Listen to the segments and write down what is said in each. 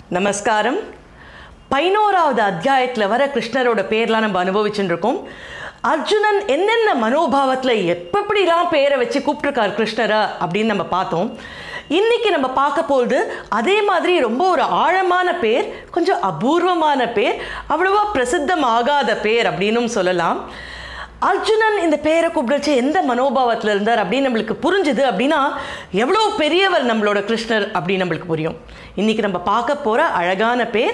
நமஸ்காரம் பதினோராவது அத்தியாயத்தில் வர கிருஷ்ணரோட பேர்லாம் நம்ம அனுபவிச்சுட்டு இருக்கோம் அர்ஜுனன் என்னென்ன மனோபாவத்தில் எப்படிலாம் பேரை வச்சு கூப்பிட்டுருக்கார் கிருஷ்ணரை அப்படின்னு நம்ம பார்த்தோம் இன்னைக்கு நம்ம பார்க்க போகுது அதே மாதிரி ரொம்ப ஒரு ஆழமான பேர் கொஞ்சம் அபூர்வமான பேர் அவ்வளவா பிரசித்தம் ஆகாத பேர் அப்படின்னும் சொல்லலாம் அர்ஜுனன் இந்த பேரை கூப்பிடுச்சு எந்த மனோபாவத்தில் இருந்தார் அப்படின்னு நம்மளுக்கு புரிஞ்சுது அப்படின்னா எவ்வளோ பெரியவர் நம்மளோட கிருஷ்ணர் அப்படின்னு நம்மளுக்கு புரியும் இன்னைக்கு நம்ம பார்க்க போகிற அழகான பேர்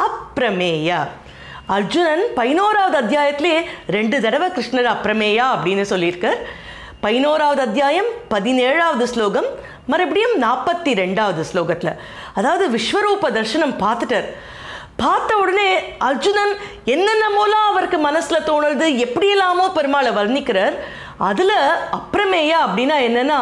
அப்ரமேயா அர்ஜுனன் பதினோராவது அத்தியாயத்திலே ரெண்டு தடவை கிருஷ்ணர் அப்ரமேயா அப்படின்னு சொல்லியிருக்கார் பதினோராவது அத்தியாயம் பதினேழாவது ஸ்லோகம் மறுபடியும் நாற்பத்தி ரெண்டாவது ஸ்லோகத்தில் அதாவது விஸ்வரூப தர்சனம் பார்த்துட்டார் பார்த்த உடனே அர்ஜுனன் என்னென்னமோலாம் அவருக்கு மனசில் தோணுது எப்படியெல்லாமோ பெருமாளை வர்ணிக்கிறார் அதில் அப்புறமேயா அப்படின்னா என்னென்னா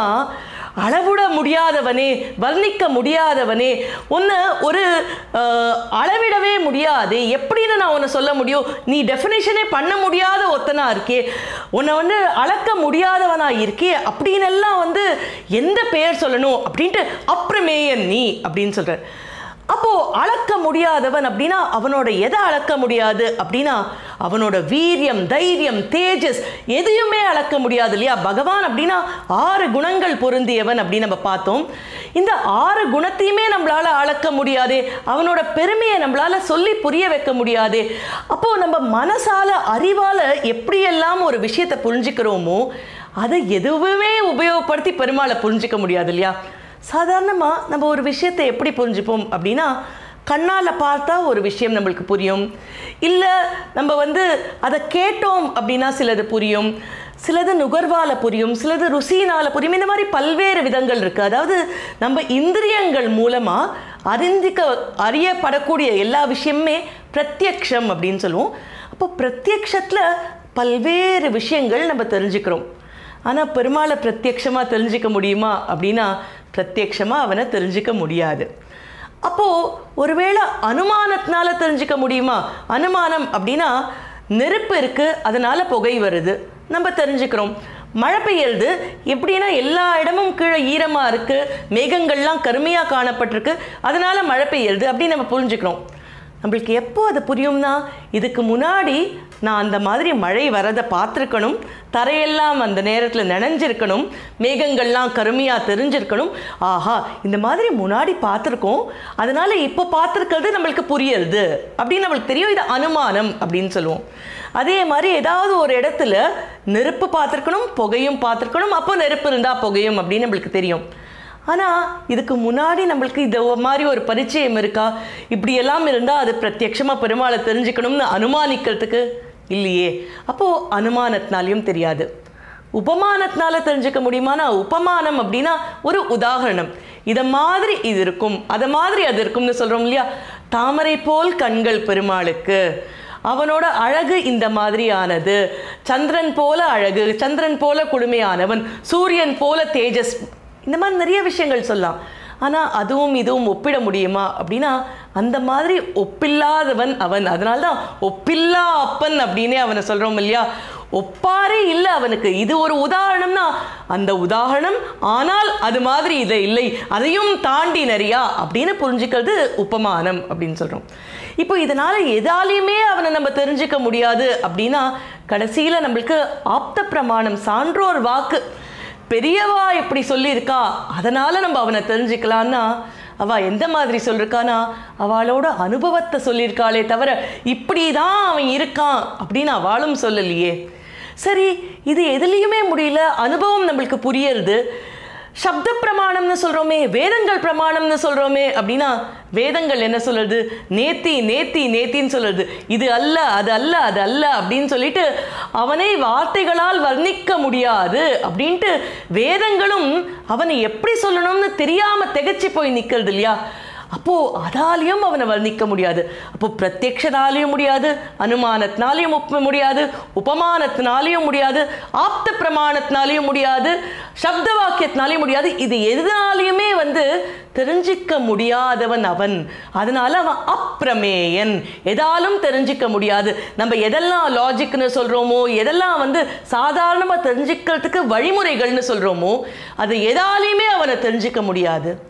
அளவிட முடியாதவனே வர்ணிக்க முடியாதவனே உன்னை ஒரு அஹ், அளவிடவே முடியாது எப்படின்னு நான் உன்னை சொல்ல முடியும் நீ டெஃபினேஷனே பண்ண முடியாத ஒத்தனா இருக்கே உன்னை வந்து அளக்க முடியாதவனா இருக்கே அப்படின்னு எல்லாம் வந்து எந்த பெயர் சொல்லணும் அப்படின்ட்டு அப்புறமேயன் நீ அப்படின்னு சொல்கிறார் அப்போ அளக்க முடியாதவன் அப்படின்னா அவனோட எதை அளக்க முடியாது அப்படின்னா அவனோட வீரியம் தைரியம் தேஜஸ் எதையுமே அளக்க முடியாது இல்லையா பகவான் அப்படின்னா ஆறு குணங்கள் பொருந்தியவன் அப்படின்னு நம்ம பார்த்தோம் இந்த ஆறு குணத்தையுமே நம்மளால அளக்க முடியாதே அவனோட பெருமையை நம்மளால சொல்லி புரிய வைக்க முடியாதே அப்போ நம்ம மனசால அறிவால எப்படியெல்லாம் ஒரு விஷயத்தை புரிஞ்சுக்கிறோமோ அதை எதுவுமே உபயோகப்படுத்தி பெருமாளை புரிஞ்சுக்க முடியாது இல்லையா சாதாரணமாக நம்ம ஒரு விஷயத்தை எப்படி புரிஞ்சுப்போம் அப்படின்னா கண்ணால் பார்த்தா ஒரு விஷயம் நம்மளுக்கு புரியும் இல்லை நம்ம வந்து அதை கேட்டோம் அப்படின்னா சிலது புரியும் சிலது நுகர்வால புரியும் சிலது ருசியினால புரியும் இந்த மாதிரி பல்வேறு விதங்கள் இருக்குது அதாவது நம்ம இந்திரியங்கள் மூலமாக அறிந்திக்க அறியப்படக்கூடிய எல்லா விஷயமுமே பிரத்யக்ஷம் அப்படின்னு சொல்லுவோம் அப்போ பிரத்யக்ஷத்தில் பல்வேறு விஷயங்கள் நம்ம தெரிஞ்சுக்கிறோம் ஆனால் பெருமாளை பிரத்யக்ஷமாக தெரிஞ்சுக்க முடியுமா அப்படின்னா பிரத்யக்ஷமாக அவனை தெரிஞ்சுக்க முடியாது அப்போது ஒருவேளை அனுமானத்தினால தெரிஞ்சுக்க முடியுமா அனுமானம் அப்படின்னா நெருப்பு இருக்குது அதனால் புகை வருது நம்ம தெரிஞ்சுக்கிறோம் மழை பெய்யறது எப்படின்னா எல்லா இடமும் கீழே ஈரமாக இருக்குது மேகங்கள்லாம் கருமையாக காணப்பட்டிருக்கு அதனால் மழை பெய்யறது அப்படின்னு நம்ம புரிஞ்சுக்கிறோம் நம்மளுக்கு எப்போ அது புரியும்னா இதுக்கு முன்னாடி நான் அந்த மாதிரி மழை வரதை பார்த்துருக்கணும் தரையெல்லாம் அந்த நேரத்தில் நனைஞ்சிருக்கணும் மேகங்கள்லாம் கருமையாக தெரிஞ்சிருக்கணும் ஆஹா இந்த மாதிரி முன்னாடி பார்த்துருக்கோம் அதனால் இப்போ பார்த்துருக்கிறது நம்மளுக்கு புரியுது அப்படின்னு நம்மளுக்கு தெரியும் இது அனுமானம் அப்படின்னு சொல்லுவோம் அதே மாதிரி ஏதாவது ஒரு இடத்துல நெருப்பு பார்த்துருக்கணும் புகையும் பார்த்துருக்கணும் அப்போ நெருப்பு இருந்தால் புகையும் அப்படின்னு நம்மளுக்கு தெரியும் ஆனால் இதுக்கு முன்னாடி நம்மளுக்கு இது ஒரு மாதிரி ஒரு பரிச்சயம் இருக்கா இப்படியெல்லாம் இருந்தால் அது பிரத்யக்ஷமாக பெருமாளை தெரிஞ்சுக்கணும்னு அனுமானிக்கிறதுக்கு இல்லையே அப்போது அனுமானத்தினாலையும் தெரியாது உபமானத்தினால தெரிஞ்சுக்க முடியுமானா உபமானம் அப்படின்னா ஒரு உதாகரணம் இதை மாதிரி இது இருக்கும் அதை மாதிரி அது இருக்கும்னு சொல்கிறோம் இல்லையா தாமரை போல் கண்கள் பெருமாளுக்கு அவனோட அழகு இந்த மாதிரியானது சந்திரன் போல அழகு சந்திரன் போல குளுமையானவன் சூரியன் போல தேஜஸ் இந்த மாதிரி நிறைய விஷயங்கள் சொல்லலாம் ஆனால் அதுவும் இதுவும் ஒப்பிட முடியுமா அப்படின்னா அந்த மாதிரி ஒப்பில்லாதவன் அவன் அதனால தான் ஒப்பில்லா அப்பன் அப்படின்னே அவனை சொல்கிறோம் இல்லையா ஒப்பாரே இல்லை அவனுக்கு இது ஒரு உதாரணம்னா அந்த உதாரணம் ஆனால் அது மாதிரி இதை இல்லை அதையும் தாண்டி நிறையா அப்படின்னு புரிஞ்சுக்கிறது உபமானம் அப்படின்னு சொல்கிறோம் இப்போ இதனால் எதாலையுமே அவனை நம்ம தெரிஞ்சுக்க முடியாது அப்படின்னா கடைசியில் நம்மளுக்கு ஆப்த பிரமாணம் சான்றோர் வாக்கு பெரியவா இப்படி சொல்லியிருக்கா அதனால் நம்ம அவனை தெரிஞ்சுக்கலான்னா அவள் எந்த மாதிரி சொல்லியிருக்கானா அவளோட அனுபவத்தை சொல்லியிருக்காளே தவிர இப்படி தான் அவன் இருக்கான் அப்படின்னு அவளும் சொல்லலையே சரி இது எதுலேயுமே முடியல அனுபவம் நம்மளுக்கு புரியறது சப்த பிரமாணம்னு சொல்கிறோமே வேதங்கள் பிரமாணம்னு சொல்கிறோமே அப்படின்னா வேதங்கள் என்ன சொல்றது நேத்தி நேத்தி நேத்தின்னு சொல்றது இது அல்ல அது அல்ல அது அல்ல அப்படின்னு சொல்லிட்டு அவனை வார்த்தைகளால் வர்ணிக்க முடியாது அப்படின்ட்டு வேதங்களும் அவனை எப்படி சொல்லணும்னு தெரியாமல் திகைச்சு போய் நிற்கிறது இல்லையா அப்போது அதாலையும் அவனை வர்ணிக்க முடியாது அப்போ பிரத்யக்ஷனாலையும் முடியாது அனுமானத்தினாலையும் ஒப்ப முடியாது உபமானத்தினாலையும் முடியாது ஆப்த பிரமாணத்தினாலையும் முடியாது சப்த வாக்கியத்தினாலையும் முடியாது இது எதனாலையுமே வந்து தெரிஞ்சிக்க முடியாதவன் அவன் அதனால அவன் அப்பிரமேயன் எதாலும் தெரிஞ்சிக்க முடியாது நம்ம எதெல்லாம் லாஜிக்னு சொல்கிறோமோ எதெல்லாம் வந்து சாதாரணமாக தெரிஞ்சுக்கிறதுக்கு வழிமுறைகள்னு சொல்கிறோமோ அது எதாலையுமே அவனை தெரிஞ்சிக்க முடியாது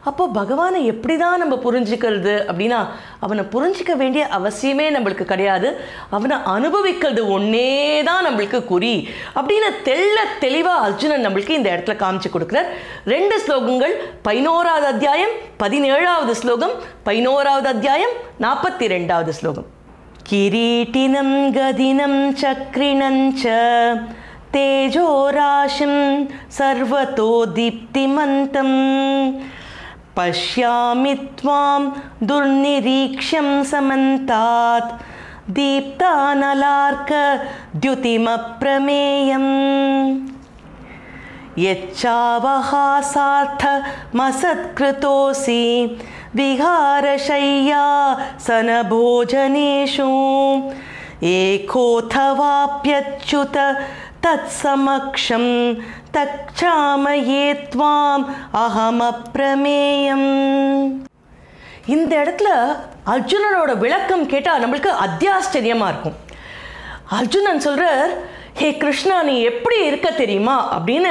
அப்போ பகவானை எப்படி தான் நம்ம புரிஞ்சுக்கிறது அப்படின்னா அவனை புரிஞ்சிக்க வேண்டிய அவசியமே நம்மளுக்கு கிடையாது அவனை அனுபவிக்கிறது ஒன்றே தான் நம்மளுக்கு குறி அப்படின்னு தெள்ள தெளிவாக அர்ஜுனன் நம்மளுக்கு இந்த இடத்துல காமிச்சு கொடுக்குறார் ரெண்டு ஸ்லோகங்கள் பதினோராவது அத்தியாயம் பதினேழாவது ஸ்லோகம் பதினோராவது அத்தியாயம் நாற்பத்தி ரெண்டாவது ஸ்லோகம் கிரீட்டினம் கதினம் சக்ரிணஞ்ச तेजोराशिं सर्वतो दीप्तिमन्तं पश्यामि त्वां दुर्निरीक्ष्यं समन्तात् दीप्तानलार्कद्युतिमप्रमेयम् यच्चावहासार्थमसत्कृतोऽसि विहारशय्या सनभोजनेषु एकोऽथवाप्यच्युत तत्समक्षं तक्षामये त्वाम् अहमप्रमेयम् இந்த இடத்துல அர்ஜுனனோட விளக்கம் கேட்டால் நம்மளுக்கு அத்தியாச்சரியமாக இருக்கும் அர்ஜுனன் சொல்கிறார் ஹே கிருஷ்ணா நீ எப்படி இருக்க தெரியுமா அப்படின்னு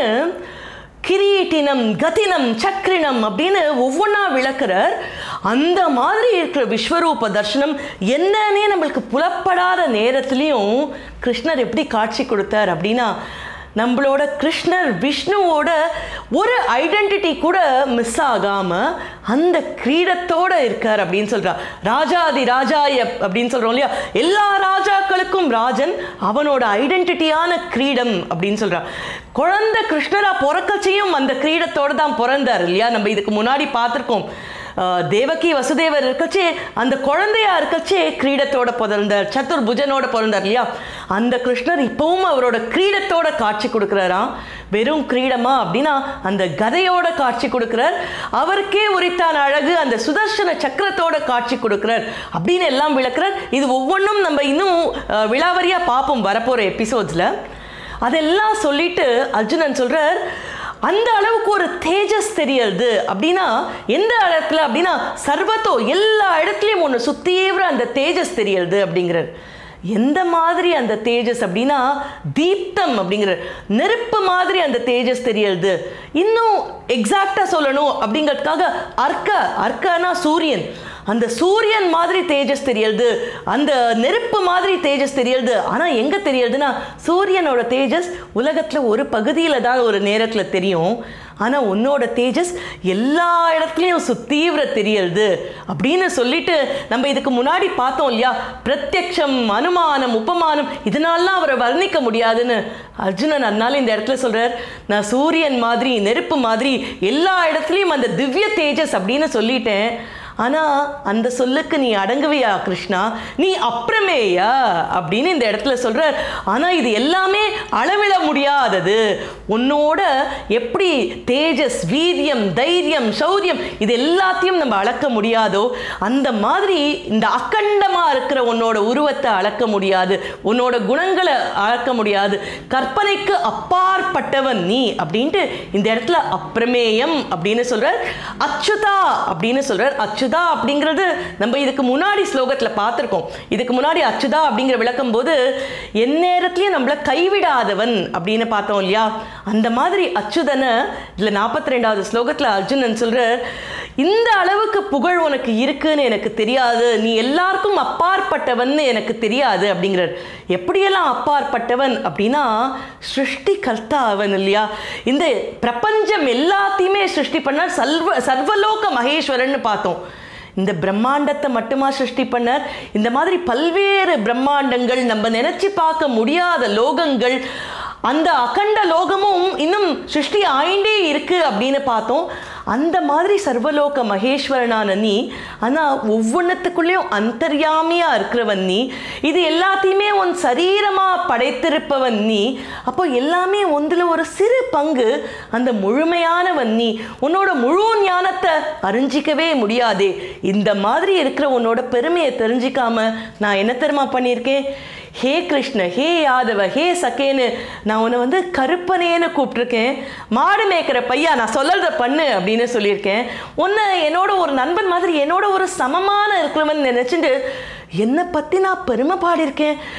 கிரீட்டினம் கதினம் சக்ரினம் அப்படின்னு ஒவ்வொன்றா விளக்குறார் அந்த மாதிரி இருக்கிற விஸ்வரூப தர்ஷனம் என்னன்னே நம்மளுக்கு புலப்படாத நேரத்துலையும் கிருஷ்ணர் எப்படி காட்சி கொடுத்தார் அப்படின்னா நம்மளோட கிருஷ்ணர் விஷ்ணுவோட ஒரு ஐடென்டிட்டி கூட மிஸ் ஆகாமல் அந்த கிரீடத்தோடு இருக்கார் அப்படின்னு சொல்கிறார் ராஜாதி ராஜாய அப்படின்னு சொல்கிறோம் இல்லையா எல்லா ராஜாக்களுக்கும் ராஜன் அவனோட ஐடென்டிட்டியான கிரீடம் அப்படின்னு சொல்கிறார் குழந்தை கிருஷ்ணராக பிறக்கச்சையும் அந்த கிரீடத்தோடு தான் பிறந்தார் இல்லையா நம்ம இதுக்கு முன்னாடி பார்த்துருக்கோம் தேவகி வசுதேவர் இருக்கச்சே அந்த குழந்தையா இருக்கச்சே கிரீடத்தோட பிறந்தார் சத்துர்புஜனோட பிறந்தார் இல்லையா அந்த கிருஷ்ணர் இப்பவும் அவரோட கிரீடத்தோட காட்சி கொடுக்குறாராம் வெறும் கிரீடமா அப்படின்னா அந்த கதையோட காட்சி கொடுக்குறார் அவருக்கே உரித்தான அழகு அந்த சுதர்சன சக்கரத்தோட காட்சி கொடுக்குறார் அப்படின்னு எல்லாம் விளக்குறார் இது ஒவ்வொன்றும் நம்ம இன்னும் விழாவரியாக பார்ப்போம் வரப்போகிற எபிசோட்ஸில் அதெல்லாம் சொல்லிட்டு அர்ஜுனன் சொல்கிறார் அந்த அளவுக்கு ஒரு தேஜஸ் தெரியறது அப்படின்னா எந்த இடத்துல அப்படின்னா சர்வத்தோ எல்லா இடத்துலையும் ஒன்று சுத்தீவிர அந்த தேஜஸ் தெரியறது அப்படிங்கிறார் எந்த மாதிரி அந்த தேஜஸ் அப்படின்னா தீப்தம் அப்படிங்கிற நெருப்பு மாதிரி அந்த தேஜஸ் தெரியறது இன்னும் எக்ஸாக்டாக சொல்லணும் அப்படிங்கிறதுக்காக அர்க்க அர்க்கனா சூரியன் அந்த சூரியன் மாதிரி தேஜஸ் தெரியறது அந்த நெருப்பு மாதிரி தேஜஸ் தெரியறது ஆனால் எங்கே தெரியறதுன்னா சூரியனோட தேஜஸ் உலகத்தில் ஒரு பகுதியில் தான் ஒரு நேரத்தில் தெரியும் ஆனால் உன்னோட தேஜஸ் எல்லா இடத்துலையும் சுத்தீவிர தெரியறது அப்படின்னு சொல்லிட்டு நம்ம இதுக்கு முன்னாடி பார்த்தோம் இல்லையா பிரத்யக்ஷம் அனுமானம் உபமானம் இதனாலாம் அவரை வர்ணிக்க முடியாதுன்னு அர்ஜுனன் அதனால இந்த இடத்துல சொல்கிறார் நான் சூரியன் மாதிரி நெருப்பு மாதிரி எல்லா இடத்துலையும் அந்த திவ்ய தேஜஸ் அப்படின்னு சொல்லிட்டேன் ஆனால் அந்த சொல்லுக்கு நீ அடங்குவியா கிருஷ்ணா நீ அப்புறமேயா அப்படின்னு இந்த இடத்துல சொல்கிறார் ஆனால் இது எல்லாமே அளவிட முடியாதது உன்னோட எப்படி தேஜஸ் வீரியம் தைரியம் சௌரியம் இது எல்லாத்தையும் நம்ம அளக்க முடியாதோ அந்த மாதிரி இந்த அக்கண்டமாக இருக்கிற உன்னோட உருவத்தை அளக்க முடியாது உன்னோட குணங்களை அளக்க முடியாது கற்பனைக்கு அப்பாற்பட்டவன் நீ அப்படின்ட்டு இந்த இடத்துல அப்பிரமேயம் அப்படின்னு சொல்கிறார் அச்சுதா அப்படின்னு சொல்கிறார் அச்சு அச்சுதா அப்படிங்கிறது நம்ம இதுக்கு முன்னாடி ஸ்லோகத்தில் பார்த்துருக்கோம் இதுக்கு முன்னாடி அச்சுதா அப்படிங்கிற விளக்கும் போது எந்நேரத்துலையும் நம்மளை கைவிடாதவன் அப்படின்னு பார்த்தோம் இல்லையா அந்த மாதிரி அச்சுதனை இதில் நாற்பத்தி ரெண்டாவது ஸ்லோகத்தில் அர்ஜுனன் சொல்கிறார் இந்த அளவுக்கு புகழ் உனக்கு இருக்குன்னு எனக்கு தெரியாது நீ எல்லாருக்கும் அப்பாற்பட்டவன் எனக்கு தெரியாது அப்படிங்கிறார் எப்படியெல்லாம் அப்பாற்பட்டவன் அப்படின்னா சிருஷ்டி கர்த்தா அவன் இல்லையா இந்த பிரபஞ்சம் எல்லாத்தையுமே சிருஷ்டி பண்ண சர்வ சர்வலோக மகேஸ்வரன் பார்த்தோம் இந்த பிரம்மாண்டத்தை மட்டுமா சிருஷ்டி பண்ணார் இந்த மாதிரி பல்வேறு பிரம்மாண்டங்கள் நம்ம நினைச்சு பார்க்க முடியாத லோகங்கள் அந்த அகண்ட லோகமும் இன்னும் சிருஷ்டி ஆயிண்டே இருக்கு அப்படின்னு பார்த்தோம் அந்த மாதிரி சர்வலோக மகேஸ்வரனான நீ ஆனால் ஒவ்வொன்றத்துக்குள்ளேயும் அந்தர்யாமியாக இருக்கிறவன் நீ இது எல்லாத்தையுமே உன் சரீரமாக படைத்திருப்பவன் நீ அப்போ எல்லாமே ஒன்றில் ஒரு சிறு பங்கு அந்த முழுமையானவன் நீ உன்னோட முழு ஞானத்தை அறிஞ்சிக்கவே முடியாதே இந்த மாதிரி இருக்கிற உன்னோட பெருமையை தெரிஞ்சிக்காம நான் என்ன தெரியுமா பண்ணியிருக்கேன் ஹே கிருஷ்ண ஹே யாதவ ஹே சகேன்னு நான் உன்னை வந்து கருப்பனேன்னு கூப்பிட்ருக்கேன் மாடு மேய்க்கிற பையா நான் சொல்லறத பண்ணு அப்படின்னு சொல்லியிருக்கேன் உன்னை என்னோட ஒரு நண்பன் மாதிரி என்னோட ஒரு சமமான இருக்கிறவன் நினச்சிட்டு என்னை பற்றி நான் பெருமை பாடியிருக்கேன்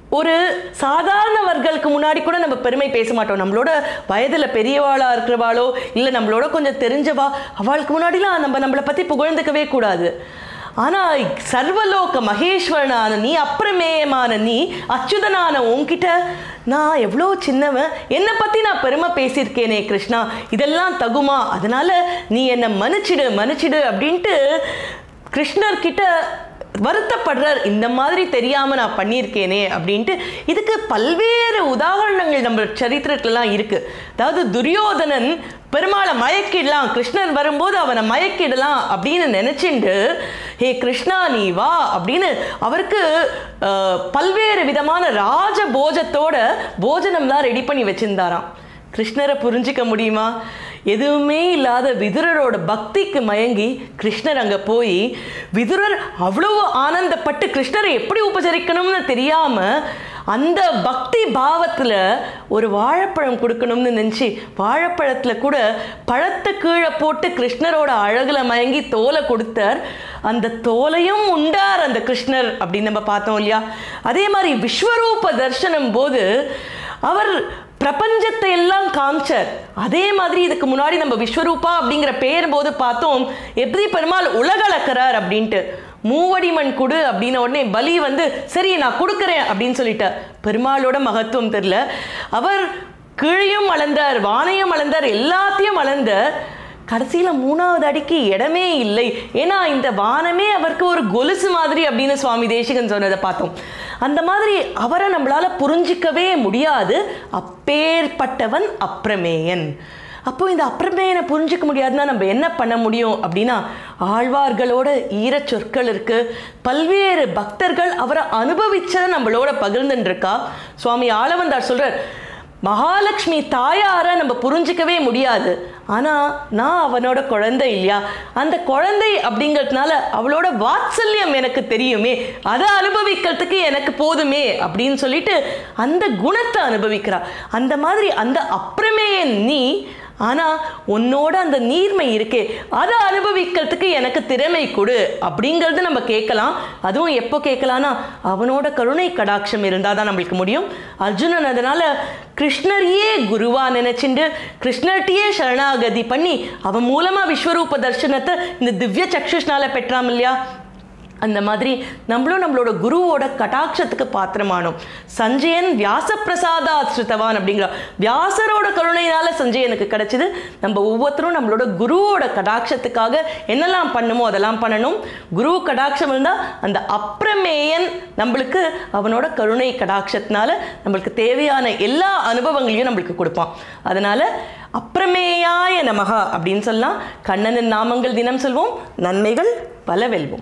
ஒரு சாதாரணவர்களுக்கு முன்னாடி கூட நம்ம பெருமை பேச மாட்டோம் நம்மளோட வயதில் பெரியவாளா இருக்கிறவாளோ இல்லை நம்மளோட கொஞ்சம் தெரிஞ்சவா அவளுக்கு முன்னாடிலாம் நம்ம நம்மளை பற்றி புகழ்ந்துக்கவே கூடாது ஆனால் சர்வலோக மகேஸ்வரனான நீ அப்பிரமேயமான நீ அச்சுதனான உன்கிட்ட நான் எவ்வளோ சின்னவன் என்னை பற்றி நான் பெருமை பேசியிருக்கேனே கிருஷ்ணா இதெல்லாம் தகுமா அதனால நீ என்னை மன்னிச்சிடு மன்னிச்சிடு அப்படின்ட்டு கிருஷ்ணர்கிட்ட வருத்தப்படுறார் இந்த மாதிரி தெரியாம நான் பண்ணியிருக்கேனே அப்படின்ட்டு இதுக்கு பல்வேறு உதாரணங்கள் நம்ம சரித்திரத்துலலாம் இருக்கு அதாவது துரியோதனன் பெருமாளை மயக்கிடலாம் கிருஷ்ணர் வரும்போது அவனை மயக்கிடலாம் அப்படின்னு நினைச்சுண்டு ஹே கிருஷ்ணா நீ வா அப்படின்னு அவருக்கு அஹ், பல்வேறு விதமான ராஜ போஜத்தோட போஜனம்லாம் ரெடி பண்ணி வச்சிருந்தாராம் கிருஷ்ணரை புரிஞ்சிக்க முடியுமா எதுவுமே இல்லாத விதுரரோட பக்திக்கு மயங்கி கிருஷ்ணர் அங்கே போய் விதுரர் அவ்வளவு ஆனந்தப்பட்டு கிருஷ்ணரை எப்படி உபசரிக்கணும்னு தெரியாம அந்த பக்தி பாவத்தில் ஒரு வாழைப்பழம் கொடுக்கணும்னு நினச்சி வாழைப்பழத்தில் கூட பழத்தை கீழே போட்டு கிருஷ்ணரோட அழகுல மயங்கி தோலை கொடுத்தார் அந்த தோலையும் உண்டார் அந்த கிருஷ்ணர் அப்படின்னு நம்ம பார்த்தோம் இல்லையா அதே மாதிரி விஸ்வரூப தரிசனம் போது அவர் பிரபஞ்சத்தை எல்லாம் காமிச்சார் அதே மாதிரி இதுக்கு முன்னாடி நம்ம விஸ்வரூபா அப்படிங்கிற பேர் போது பார்த்தோம் எப்படி பெருமாள் உலகளக்கிறார் அப்படின்ட்டு மூவடிமண் கொடு அப்படின்ன உடனே பலி வந்து சரி நான் கொடுக்குறேன் அப்படின்னு சொல்லிட்டார் பெருமாளோட மகத்துவம் தெரியல அவர் கீழையும் அளந்தார் வானையும் அளந்தார் எல்லாத்தையும் அளந்தார் கடைசியில் மூணாவது அடிக்கு இடமே இல்லை ஏன்னா இந்த வானமே அவருக்கு ஒரு கொலுசு மாதிரி அப்படின்னு சுவாமி தேசிகன் சொன்னதை பார்த்தோம் அந்த மாதிரி அவரை நம்மளால புரிஞ்சிக்கவே முடியாது அப்பேற்பட்டவன் அப்பிரமேயன் அப்போ இந்த அப்பிரமேயனை புரிஞ்சிக்க முடியாதுன்னா நம்ம என்ன பண்ண முடியும் அப்படின்னா ஆழ்வார்களோட ஈரச் சொற்கள் இருக்கு பல்வேறு பக்தர்கள் அவரை அனுபவிச்சதை நம்மளோட பகிர்ந்துட்டு இருக்கா சுவாமி ஆளவந்தார் சொல்றார் மகாலட்சுமி தாயாரை நம்ம புரிஞ்சிக்கவே முடியாது ஆனால் நான் அவனோட குழந்தை இல்லையா அந்த குழந்தை அப்படிங்கிறதுனால அவளோட வாத்சல்யம் எனக்கு தெரியுமே அதை அனுபவிக்கிறதுக்கு எனக்கு போதுமே அப்படின்னு சொல்லிட்டு அந்த குணத்தை அனுபவிக்கிறா அந்த மாதிரி அந்த அப்பிரமேயன் நீ ஆனால் உன்னோட அந்த நீர்மை இருக்கே அதை அனுபவிக்கிறதுக்கு எனக்கு திறமை கொடு அப்படிங்கிறது நம்ம கேட்கலாம் அதுவும் எப்போ கேட்கலாம்னா அவனோட கருணை கடாட்சம் இருந்தால் தான் நம்மளுக்கு முடியும் அர்ஜுனன் அதனால கிருஷ்ணரையே குருவா நினைச்சுண்டு கிருஷ்ணர்கிட்டயே சரணாகதி பண்ணி அவன் மூலமாக விஸ்வரூப தர்சனத்தை இந்த திவ்ய சக்ஷுஷ்னால பெற்றாம் இல்லையா அந்த மாதிரி நம்மளும் நம்மளோட குருவோட கட்டாட்சத்துக்கு பாத்திரமானோம் சஞ்சயன் வியாசப்பிரசாதா ஸ்ருதவான் அப்படிங்கிற வியாசரோட கருணையினால சஞ்சயனுக்கு கிடைச்சது நம்ம ஒவ்வொருத்தரும் நம்மளோட குருவோட கடாட்சத்துக்காக என்னெல்லாம் பண்ணுமோ அதெல்லாம் பண்ணணும் குரு கடாட்சம் இருந்தால் அந்த அப்பிரமேயன் நம்மளுக்கு அவனோட கருணை கடாட்சத்தினால நம்மளுக்கு தேவையான எல்லா அனுபவங்களையும் நம்மளுக்கு கொடுப்பான் அதனால அப்பிரமேயாய நமகா அப்படின்னு சொல்லலாம் கண்ணனின் நாமங்கள் தினம் சொல்வோம் நன்மைகள் பல வெல்வோம்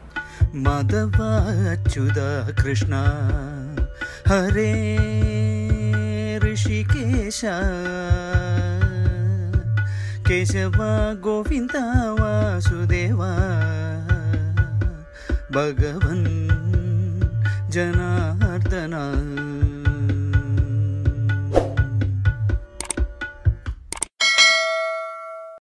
मदवाच्युत कृष्ण हरे ऋषिकेश केशव गोविन्द वासुदेव भगवन् जनार्दन